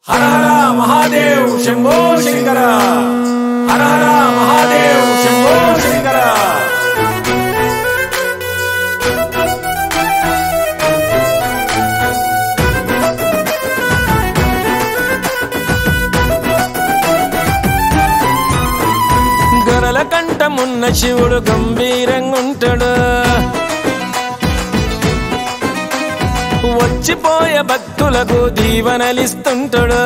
హర హర మహాదేవ్ శంభో శంకర హర హర మహాదేవ్ శంభో శంకర గొరల కంఠమున్న శివుడు గంభీరంగుంటాడు వచ్చిపోయే భక్తులకు దీవనలిస్తుంటాడు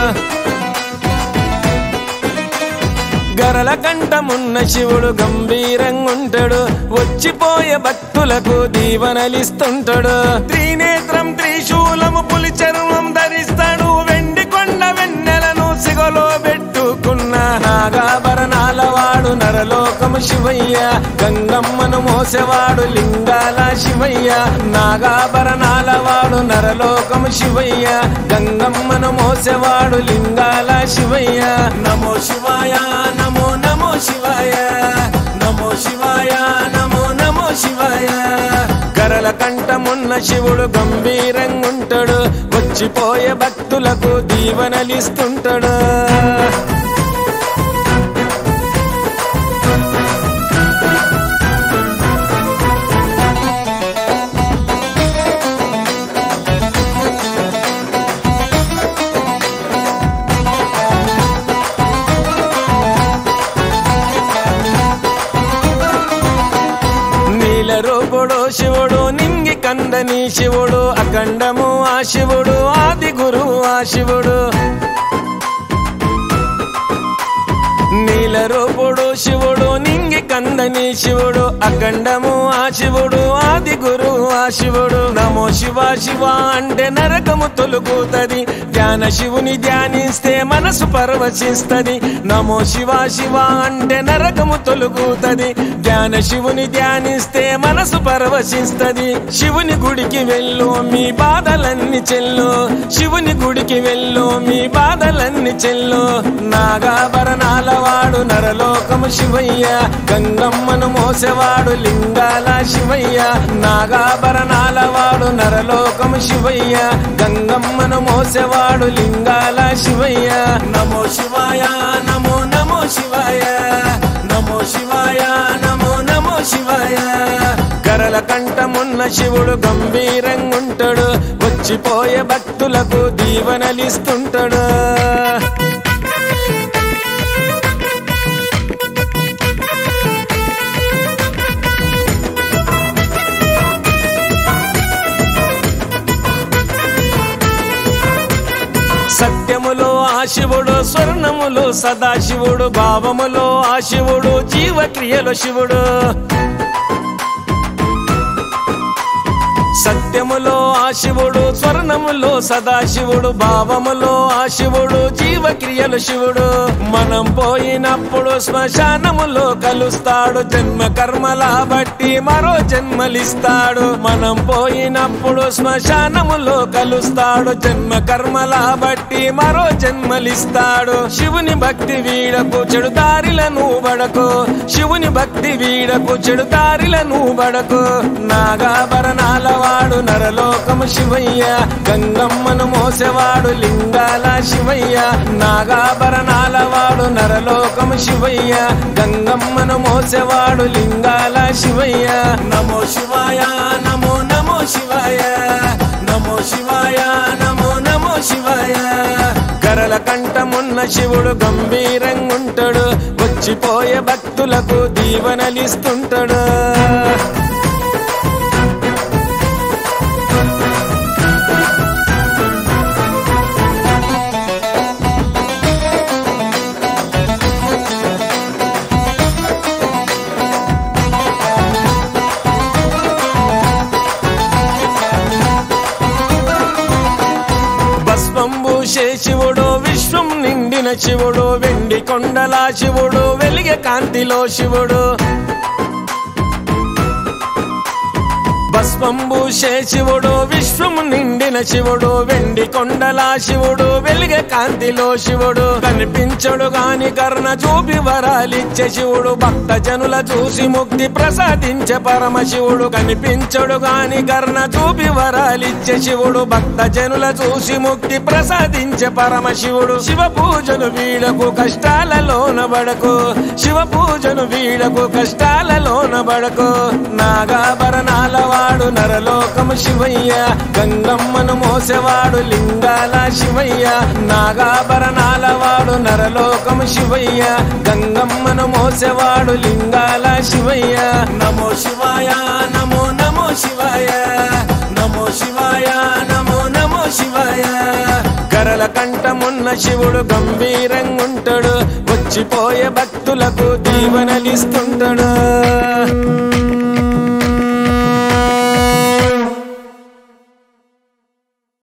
గరల కంఠమున్న శివుడు గంభీరంగుంటాడు వచ్చిపోయే భక్తులకు దీవనలిస్తుంటాడు త్రినేత్రం త్రిశూలము పులి చర్మం ధరిస్తాడు వెండి కొండ వెన్నెలను సిగలో పెట్టుకున్న నాగాభరణాల వాడు నరలోకము శివయ్య గంగమ్మను మోసేవాడు లింగాల శివయ్య నాగాభరణాల వాడు నరలోకము శివయ్య గంగమ్మను మోసేవాడు లింగాల శివయ్య నమో శివాయ నమో నమో శివాయ నమో శివాయ నమో నమో శివాయ కరల కంఠమున్న శివుడు గంభీరంగుంటాడు వచ్చిపోయే భక్తులకు దీవనలిస్తుంటాడు నీల రూపుడు శివుడు నింగి కందని శివుడు అఖండము ఆ శివుడు ఆది గురువు ఆ శివుడు నీల రూపుడు శివుడు నింగి కందని శివుడు అఖండము ఆ శివుడు ఆది గురువు ఆ శివుడు నమో శివ శివ అంటే నరకము తొలుగుతది ధ్యాన శివుని ధ్యానిస్తే మనసు పరవశిస్తది నమో శివ శివ అంటే నరకము తొలుగుతది ధ్యాన శివుని ధ్యానిస్తే మనసు పరవశిస్తది శివుని గుడికి వెళ్ళు మీ బాధలన్నీ చెల్లు శివుని గుడికి వెళ్ళు మీ బాధలన్నీ చెల్లు నాగాభరణాల వాడు నరలోకము శివయ్య గంగమ్మను మోసేవాడు లింగాల శివయ్య నాగాభరణాల వాడు నరలోకము శివయ్య గంగమ్మను మోసేవాడు లింగాల శివయ్య నమో శివాయ నమో నమో శివాయ నమో శివాయ నమో నమో శివాయ కరల కంఠమున్న శివుడు గంభీరంగుంటాడు వచ్చిపోయే భక్తులకు దీవనలిస్తుంటాడు సత్యములో ఆ శివుడు స్వర్ణములో సదాశివుడు భావములో ఆ శివుడు జీవక్రియలో శివుడు సత్యములో ఆ శివుడు స్వర్ణములో సదాశివుడు భావములో ఆ శివుడు జీవక్రియలు శివుడు మనం పోయినప్పుడు శ్మశానములో కలుస్తాడు జన్మ కర్మల బట్టి మరో జన్మలిస్తాడు మనం పోయినప్పుడు శ్మశానములో కలుస్తాడు జన్మ కర్మల బట్టి మరో జన్మలిస్తాడు శివుని భక్తి వీడకు చెడు దారిలను బడకు శివుని భక్తి వీడకు చెడు దారిలను బడకు నాగాభరణాల వాడు నరలోకము శివయ్య గంగమ్మను మోసేవాడు లింగాల శివయ్య నాగాభరణాల వాడు నరలోకము శివయ్య గంగమ్మను మోసేవాడు లింగాల శివయ్య నమో శివాయ నమో నమో శివాయ నమో శివాయ నమో నమో శివాయ కరల కంఠమున్న శివుడు గంభీరంగుంటాడు వచ్చిపోయే భక్తులకు దీవనలిస్తుంటాడు భస్మం భూషే శివుడు విశ్వం నిండిన శివుడు వెండి కొండల శివుడు వెలిగే కాంతిలో శివుడు భస్మంబూషే శివుడు విశ్వము నిండిన శివుడు వెండి కొండల శివుడు వెలిగే కాంతిలో శివుడు కనిపించడు గాని కర్ణ చూపి వరాలిచ్చే శివుడు భక్త జనుల చూసి ముక్తి ప్రసాదించే పరమశివుడు కనిపించడు గాని కర్ణ చూపి వరాలిచ్చే శివుడు భక్త జనుల చూసి ముక్తి ప్రసాదించే పరమశివుడు శివ పూజను వీడకు కష్టాలలోన బడకు శివ పూజను వీడకు కష్టాలలోన బడకు నాగాభరణాల వాడు నరలోకము శివయ్య గంగమ్మను మోసేవాడు లింగాల శివయ్య నాగాభరణాల వాడు నరలోకము శివయ్య గంగమ్మను మోసేవాడు లింగాల శివయ్య నమో శివాయ నమో నమో శివాయ నమో శివాయ నమో నమో శివాయ గరల కంఠమున్న శివుడు గంభీరంగుంటాడు వచ్చిపోయే భక్తులకు దీవెనలిస్తుంటాడు